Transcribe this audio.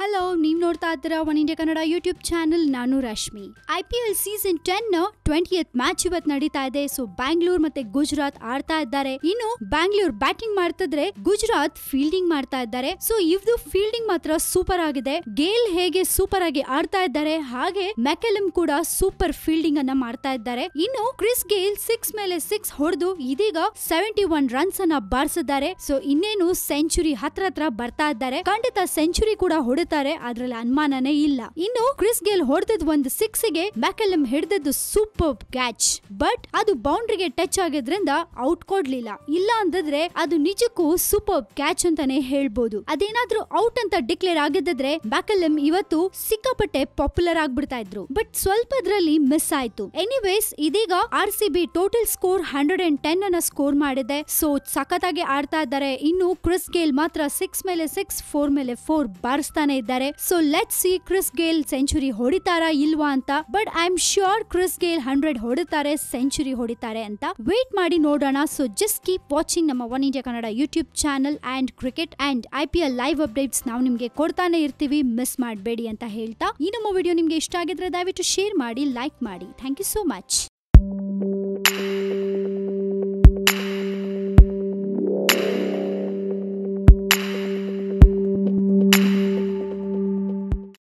hello ನೀವ್ ನೋಡ್ತಾ ಇದ್ದೀರಾ one India Kannada YouTube channel ನಾನು Rashmi I P L season ten twenty match ಇವತ್ ನಡೀತಾ ಇದೆ ಸೊ ಬ್ಯಾಂಗ್ಳೂರ್ ಮತ್ತೆ ಗುಜರಾತ್ ಆಡ್ತಾ ಇದ್ದಾರೆ ಇನ್ನು ಬ್ಯಾಂಗ್ಳೂರ್ ಬ್ಯಾಟಿಂಗ್ ಮಾಡ್ತಿದ್ರೆ ಗುಜರಾತ್ ಫೀಲ್ಡಿಂಗ್ ಮಾಡ್ತಾ ಇದ್ದಾರೆ ಸೊ ಇವ್ದು ಫೀಲ್ಡಿಂಗ್ ಮಾತ್ರ ಸೂಪರ್ ಆಗಿದೆ ಗೇಲ್ ಹೇಗೆ ಸೂಪರ್ ಆಗಿ ಆಡ್ತಾ ಇದ್ದಾರೆ ಹಾಗೆ ಮೆಕೆಲಮ್ ಕೂಡ ಸೂಪರ್ ಫೀಲ್ಡಿಂಗ್ ಅನ್ನ ಮಾಡ್ತಾ ಇದ್ದಾರೆ ಇನ್ನು ಕ್ರಿಸ್ ಗೇಲ್ ಸಿಕ್ಸ್ ಮೇಲೆ ಸಿಕ್ಸ್ ಹೊಡೆದು ಇದೀಗ ಸೆವೆಂಟಿ ಒನ್ ರನ್ಸ್ ಅನ್ನ ಬಾರಿಸಿದ್ದಾರೆ ಸೊ ಇನ್ನೇನು ಸೆಂಚುರಿ ಹತ್ರ ಹತ್ರ ಬರ್ತಾ ಇದ್ದಾರೆ ಖಂಡಿತ ಸೆಂಚುರಿ ಕೂಡ ಹೊಡುತ್ತಾರೆ ಅದ್ರಲ್ಲಿ ಅನುಮಾನನೇ ಇಲ್ಲ ಇನ್ನು ಕ್ರಿಸ್ ಗೇಲ್ ಹೊಡೆದದ್ ಒಂದು ಸಿಕ್ಸ್ ಗೆ ಮ್ಯಾಕೆಲಮ್ ಹಿಡಿದದ್ದು ಸೂಪರ್ ಕ್ಯಾಚ್ ಬಟ್ ಅದು ಬೌಂಡ್ರಿಗೆ ಟಚ್ ಆಗಿದ್ರಿಂದ ಔಟ್ ಕೊಡ್ಲಿಲ್ಲ ಇಲ್ಲ ಅಂದಿದ್ರೆ ಅದು ನಿಜಕ್ಕೂ ಸೂಪರ್ ಕ್ಯಾಚ್ ಅಂತಾನೆ ಹೇಳ್ಬೋದು ಅದೇನಾದ್ರೂ ಔಟ್ ಅಂತ ಡಿಕ್ಲೇರ್ ಆಗಿದ್ದಿದ್ರೆ ಬ್ಯಾಕಲಮ್ ಇವತ್ತು ಸಿಕ್ಕಾಪಟ್ಟೆ ಪಾಪ್ಯುಲರ್ ಆಗ್ಬಿಡ್ತಾ ಇದ್ರು ಬಟ್ ಸ್ವಲ್ಪದ್ರಲ್ಲಿ ಮಿಸ್ ಆಯ್ತು ಎನಿವೇಸ್ ಇದೀಗ R C B total score hundred and ten ಅನ್ನ ಸ್ಕೋರ್ ಮಾಡಿದೆ ಸೊ ಸಖತ್ತಾಗಿ ಆಡ್ತಾ ಇದ್ದಾರೆ ಇನ್ನು ಕ್ರಿಸ್ ಗೇಲ್ ಮಾತ್ರ ಸಿಕ್ಸ್ ಮೇಲೆ ಸಿಕ್ಸ್ ಫೋರ್ ಮೇಲೆ ಫೋರ್ ಬಾರಿಸ್ತಾನೆ ಇದ್ದಾರೆ so let see Chris Gayle century ಹೊಡಿತಾರಾ ಇಲ್ವಾ ಅಂತ but I am sure Chris Gayle hundred ಹೊಡಿತಾರೆ ಸೆಂಚುರಿ ಹೊಡಿತಾರೆ ಅಂತ ವೇಟ್ ಮಾಡಿ ನೋಡೋಣ ಸೊ ಜಸ್ಟ್ ಕೀಪ್ ವಾಚಿಂಗ್ ನಮ್ಮ one India Kannada YouTube channel and cricket and I P L live updates ನಾವು ನಿಮ್ಗೆ ಕೊಡ್ತಾನೆ ಇರ್ತೀವಿ ಮಿಸ್ ಮಾಡಬೇಡಿ ಅಂತ ಹೇಳ್ತಾ ಈ ನಮ್ಮ ವಿಡಿಯೋ ನಿಮ್ಗೆ ಇಷ್ಟ ಆಗಿದ್ರೆ ದಯವಿಟ್ಟು ಶೇರ್ ಮಾಡಿ ಲೈಕ್ ಮಾಡಿ ಥ್ಯಾಂಕ್ ಯು ಸೋ ಮಚ್